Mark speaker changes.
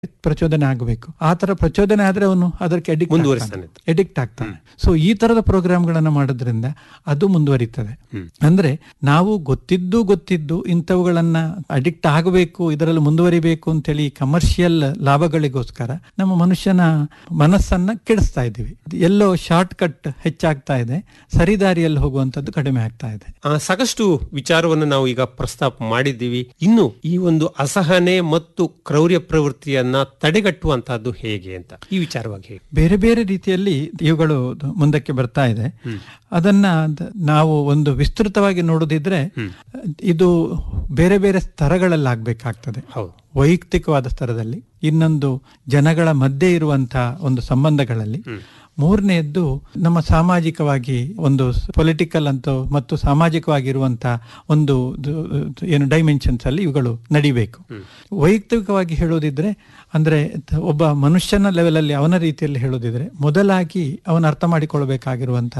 Speaker 1: ಪ್ರಚೋದನೆ ಆಗಬೇಕು ಆ ತರ ಪ್ರಚೋದನೆ ಆದ್ರೆ ಅವನು ಅದಕ್ಕೆ ಅಡಿಕ್ಟ್
Speaker 2: ಮುಂದುವರಿಸ್ತಾನೆ.
Speaker 1: ಎಡಿಕ್ಟ್ ಆಗ್ತಾನೆ ಸೊ ಈ ತರದ ಪ್ರೋಗ್ರಾಮ್ಗಳನ್ನ ಮಾಡೋದ್ರಿಂದ ಅದು ಮುಂದುವರಿತದೆ ಅಂದ್ರೆ ನಾವು ಗೊತ್ತಿದ್ದು ಗೊತ್ತಿದ್ದು ಇಂಥವುಗಳನ್ನ ಅಡಿಕ್ಟ್ ಆಗಬೇಕು ಇದರಲ್ಲಿ ಮುಂದುವರಿಬೇಕು ಅಂತೇಳಿ ಕಮರ್ಷಿಯಲ್ ಲಾಭಗಳಿಗೋಸ್ಕರ ನಮ್ಮ ಮನುಷ್ಯನ ಮನಸ್ಸನ್ನ ಕೆಡಿಸ್ತಾ ಇದ್ದೀವಿ ಎಲ್ಲೋ ಶಾರ್ಟ್ ಕಟ್ ಹೆಚ್ಚಾಗ್ತಾ ಇದೆ ಸರಿದಾರಿಯಲ್ಲಿ ಹೋಗುವಂತದ್ದು ಕಡಿಮೆ ಆಗ್ತಾ ಇದೆ
Speaker 2: ಆ, ಸಾಕಷ್ಟು ವಿಚಾರವನ್ನು ನಾವು ಈಗ ಪ್ರಸ್ತಾಪ ಮಾಡಿದ್ದೀವಿ ಇನ್ನು ಈ ಒಂದು ಅಸಹನೆ ಮತ್ತು ಕ್ರೌರ್ಯ ಪ್ರವೃತ್ತಿಯನ್ನ ತಡೆಗಟ್ಟುವಂತಹದ್ದು ಹೇಗೆ ಅಂತ ಈ ವಿಚಾರವಾಗಿ ಹೇಗೆ
Speaker 1: ಬೇರೆ ಬೇರೆ ರೀತಿಯಲ್ಲಿ ಇವುಗಳು ಮುಂದಕ್ಕೆ ಬರ್ತಾ ಇದೆ ಅದನ್ನ ದ- ನಾವು ಒಂದು ವಿಸ್ತೃತವಾಗಿ ನೋಡೋದಿದ್ರೆ ಇದು ಬೇರೆ ಬೇರೆ ಸ್ತರಗಳಲ್ಲಿ ಆಗ್ಬೇಕಾಗ್ತದೆ
Speaker 2: ಹೌದು
Speaker 1: ವೈಯಕ್ತಿಕವಾದ ಸ್ತರದಲ್ಲಿ ಇನ್ನೊಂದು ಜನಗಳ ಮಧ್ಯೆ ಇರುವಂತಹ ಒಂದು ಸಂಬಂಧಗಳಲ್ಲಿ ಮೂರನೆಯದ್ದು ನಮ್ಮ ಸಾಮಾಜಿಕವಾಗಿ ಒಂದು ಪೊಲಿಟಿಕಲ್ ಅಂತ ಮತ್ತು ಸಾಮಾಜಿಕವಾಗಿರುವಂತಹ ಒಂದು ದು- ದು- ಏನು ಡೈಮೆನ್ಷನ್ಸ್ ಅಲ್ಲಿ ಇವುಗಳು ನಡಿಬೇಕು ವೈಯಕ್ತಿಕವಾಗಿ ಹೇಳೋದಿದ್ರೆ ಅಂದ್ರೆ ತ- ಒಬ್ಬ ಮನುಷ್ಯನ ಲೆವೆಲ್ ಅಲ್ಲಿ ಅವನ ರೀತಿಯಲ್ಲಿ ಹೇಳೋದಿದ್ರೆ ಮೊದಲಾಗಿ ಅವನ ಅರ್ಥ ಮಾಡಿಕೊಳ್ಬೇಕಾಗಿರುವಂತಹ